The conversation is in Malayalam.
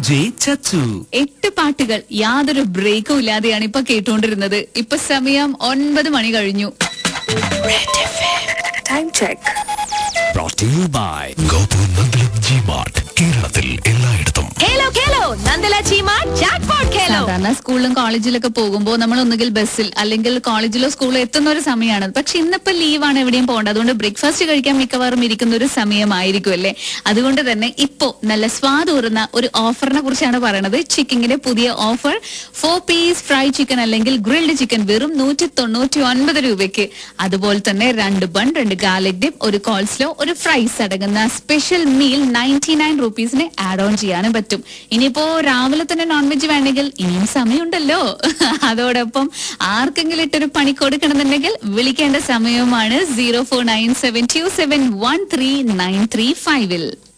ജെ ചച്ചു എട്ട് പാട്ടുകൾ യാതൊരു ബ്രേക്കും ഇല്ലാതെയാണ് ഇപ്പൊ കേട്ടുകൊണ്ടിരുന്നത് ഇപ്പൊ സമയം ഒൻപത് മണി കഴിഞ്ഞു Time check. brought to you by Gopu Nandilath G Mart കേരളത്തിൽ എല്ലായിടത്തും ഖേലോ ഖേലോ നന്ദല ചീമ ജാക്ക്പോട്ട് ഖേലോ സാധാരണ സ്കൂളിലും കോളേജിലൊക്കെ പോകുമ്പോൾ നമ്മൾ ഒന്നുകിൽ ബസ്സിൽ അല്ലെങ്കിൽ കോളേജിലോ സ്കൂളിലോ എത്തുന്ന ഒരു സമയമാണ് പക്ഷെ ഇന്നിപ്പോ ലീവാണ് എവിടെയും പോകേണ്ടത് അതുകൊണ്ട് ബ്രേക്ക്ഫാസ്റ്റ് കഴിക്കാൻ മിക്കവാറും ഇരിക്കുന്ന ഒരു സമയമായിരിക്കും അല്ലേ അതുകൊണ്ട് തന്നെ ഇപ്പോ നല്ല സ്വാദൂറുന്ന ഒരു ഓഫറിനെ കുറിച്ചാണ് പറയുന്നത് ചിക്കിങ്ങിന്റെ പുതിയ offer four piece fry chicken അല്ലെങ്കിൽ ഗ്രിൽഡ് ചിക്കൻ വെറും നൂറ്റി തൊണ്ണൂറ്റി ഒൻപത് രൂപയ്ക്ക് അതുപോലെ തന്നെ രണ്ട് ബൺ രണ്ട് ഗാർലിക് ഡിപ്പ് ഒരു കോൾസ്ലോ ഒരു ഫ്രൈസ് അടങ്ങുന്ന സ്പെഷ്യൽ മീൽ നയൻറ്റി നയൻ റുപ്പീസിന് ആഡ് ഓൺ ചെയ്യാനും പറ്റും ഇനിയിപ്പോ രാവിലെ തന്നെ നോൺ വെജ് വേണമെങ്കിൽ ഇനിയും സമയമുണ്ടല്ലോ അതോടൊപ്പം ആർക്കെങ്കിലും ഇട്ടൊരു പണി കൊടുക്കണമെന്നുണ്ടെങ്കിൽ വിളിക്കേണ്ട സമയവുമാണ് zero four nine seven two seven one three nine three ഫൈവിൽ